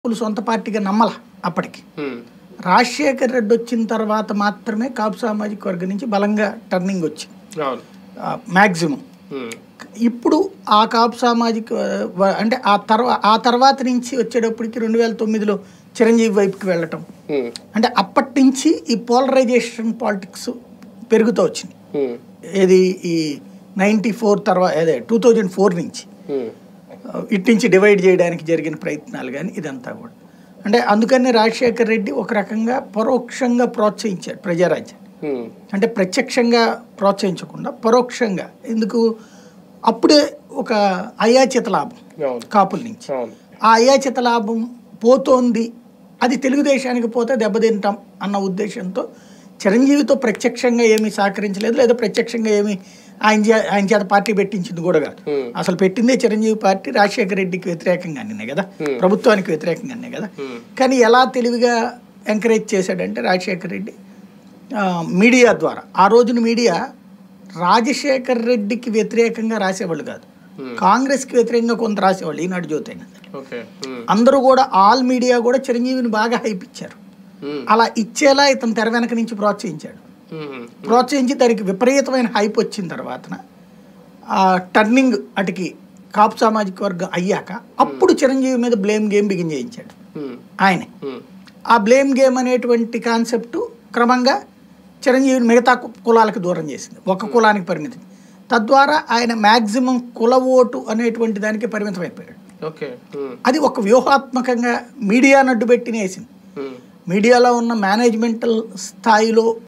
కాపులు సొంత పార్టీగా నమ్మల అప్పటికి ఉమ్, రాజశేఖర్ రెడ్డి వచ్చిన తర్వాత మాత్రమే కాపు సామాజిక వర్గం నుంచి బలంగా టర్నింగ్ వచ్చింది అవును మ్యాక్సిమం ఉమ్, ఇప్పుడు ఆ కాపు సామాజిక వ- అంటే ఆ తర్వా ఆ తర్వాత నుంచి వచ్చేటప్పటికి రెండు వేల తొమ్మిదిలో చిరంజీవి వైపుకి వెళ్ళటం ఉమ్, అంటే అప్పటి నుంచి ఈ పోలరైజేషన్ పాలిటిక్స్ పెరుగుతూ వచ్చింది ఉమ్, ఏది ఈ నైంటీ ఫోర్ తర్వాత అదే టూ థౌజండ్ ఫోర్ నుంచి ఉమ్, ఇటు నుంచి డివైడ్ చేయడానికి జరిగిన ప్రయత్నాలు కానీ ఇదంతా కూడా అంటే అందుకని రాజశేఖర్ రెడ్డి ఒక రకంగా పరోక్షంగా ప్రోత్సహించాడు ప్రజారాజ్యాన్ని ఉమ్, అంటే ప్రత్యక్షంగా ప్రోత్సహించకుండా పరోక్షంగా ఎందుకు అప్పుడే ఒక అయాచిత లాభం అవును కాపుల నుంచి అవును ఆ అయాచిత లాభం పోతోంది అది తెలుగుదేశానికి పోతే దెబ్బతింటాం అన్న ఉద్దేశంతో చిరంజీవితో ప్రత్యక్షంగా ఏమీ సహకరించలేదు లేదా ప్రత్యక్షంగా ఏమీ ఆయన చే ఆయన చేత పార్టీ పెట్టించింది కూడా కాదు Hmm. అసలు పెట్టిందే చిరంజీవి పార్టీ రాజశేఖర రెడ్డికి వ్యతిరేకంగానే కదా Hmm. ప్రభుత్వానికి వ్యతిరేకంగానే కదా Hmm. కానీ ఎలా తెలివిగా ఎంకరేజ్ చేశాడంటే రాజశేఖర రెడ్డి ఆ, మీడియా ద్వారా ఆ రోజున మీడియా రాజశేఖర్ రెడ్డికి వ్యతిరేకంగా రాసేవాళ్ళు కాదు Hmm. కాంగ్రెస్కి వ్యతిరేకంగా కొంత రాసేవాళ్ళు ఈనాడు జ్యోతి అయినా ఓకే ఉమ్, అందరూ కూడా ఆల్ మీడియా కూడా చిరంజీవిని బాగా హైప్ ఇచ్చారు ఉమ్, అలా ఇచ్చేలా ఇతను తెర వెనక నుంచి ప్రోత్సహించాడు ఉమ్, ప్రోత్సహించి దానికి విపరీతమైన హైప్ వచ్చిన తర్వాతన ఆ టర్నింగ్ అటుకి కాపు సామాజిక వర్గం అయ్యాక అప్పుడు చిరంజీవి మీద బ్లేమ్ గేమ్ బిగిన్ చేయించాడు ఉమ్, ఆయనే ఉమ్, ఆ బ్లేమ్ గేమ్ అనేటువంటి కాన్సెప్ట్ క్రమంగా చిరంజీవిని మిగతా కు- కులాలకు దూరం చేసింది ఒక కులానికి పరిమితం తద్వారా ఆయన మ్యాక్సిమం కుల ఓటు అనేటువంటి దానికి పరిమితం అయిపోయాడు ఓకే ఉమ్, అది ఒక వ్యూహాత్మకంగా మీడియా నడ్డు పెట్టినేసింది ఉమ్, మీడియాలో ఉన్న మేనేజ్మెంటల్ స్థాయిలో